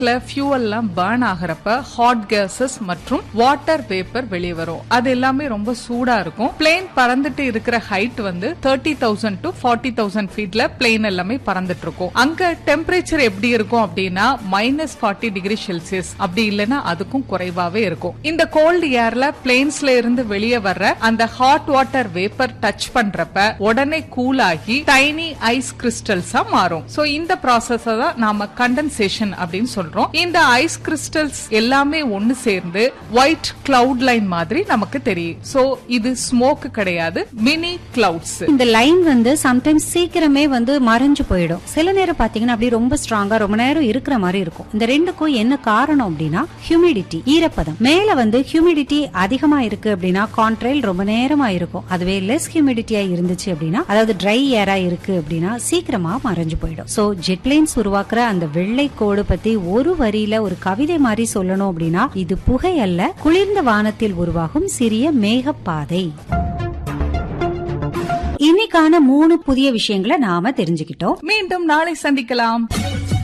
ஃபியூவல்லாம் burn ஆகிறப்ப hot gases மற்றும் water vapour வெளியே வரும் அது எல்லாமே ரொம்ப சூடா இருக்கும் பிளேன் பறந்துட்டு இருக்கிற ஹைட் வந்து thirty thousand to forty thousand ஃபீட்ல பிளேன் எல்லாமே பறந்துட்டு இருக்கும் அங்க டெம்பரேச்சர் எப்படி இருக்கும் அப்படின்னா மைனஸ் ஃபார்ட்டி டிகிரி செல்சியஸ் அப்படி இல்லைன்னா அதுக்கும் குறைவாவே இருக்கும் இந்த கோல்டு ஏர்ல பிளேன்ஸ்ல இருந்து வெளியே வர்ற அந்த ஹாட் வாட்டர் வேப்பர் டச் பண்றப்ப உடனே கூல் ஆகி டைனி ஐஸ் கிறிஸ்டல்ஸா மாறும் சோ இந்த ப்ராசஸ் தான் நாம கண்டென்சேஷன் அப்படின்னு சொல்றோம் இந்த ஐஸ் கிறிஸ்டல்ஸ் எல்லாமே ஒன்னு சேர்ந்து ஒயிட் கிளவுட் லைன் மாதிரி நமக்கு தெரியும் சோ இது ஸ்மோக் கிடையாது மினி கிளவுட்ஸ் இந்த லைன் வந்து சம்டைம்ஸ் சீக்கிரமே வந்து மறைஞ்சு போயிடும் சில நேரம் பாத்தீங்கன்னா அப்படியே ரொம்ப ஸ்ட்ராங்கா ரொம்ப நேரம் இருக்கிற மாதிரி இருக்கும் இந்த ரெண்டுக்கும் என்ன காரணம் அப்படின்னா ஹியூமிடிட்டி ஈரப்பதம் மேல வந்து ஹியூமிடிட்டி அதிகமா இருக்கு அப்படின்னா கான்ட்ரைல் ரொம்ப நேரமா இருக்கும் அதுவே லெஸ் ஹியூமிடிட்டியா இருந்துச்சு அப்படின்னா அதாவது ட்ரை ஏரா இருக்கு அப்படின்னா சீக்கிரமா மறைஞ்சு போயிடும் சோ ஜெட் பிளேன்ஸ் உருவாக்குற அந்த வெள்ளை கோடு பத்தி ஒரு வரியில ஒரு கவிதை மாதிரி சொல்லணும் அப்படின்னா இது புகை அல்ல குளிர்ந்த வானத்தில் உருவாகும் சிறிய மேகப்பாதை இன்னைக்கான மூணு புதிய விஷயங்களை நாம தெரிஞ்சுக்கிட்டோம் மீண்டும் நாளை சந்திக்கலாம்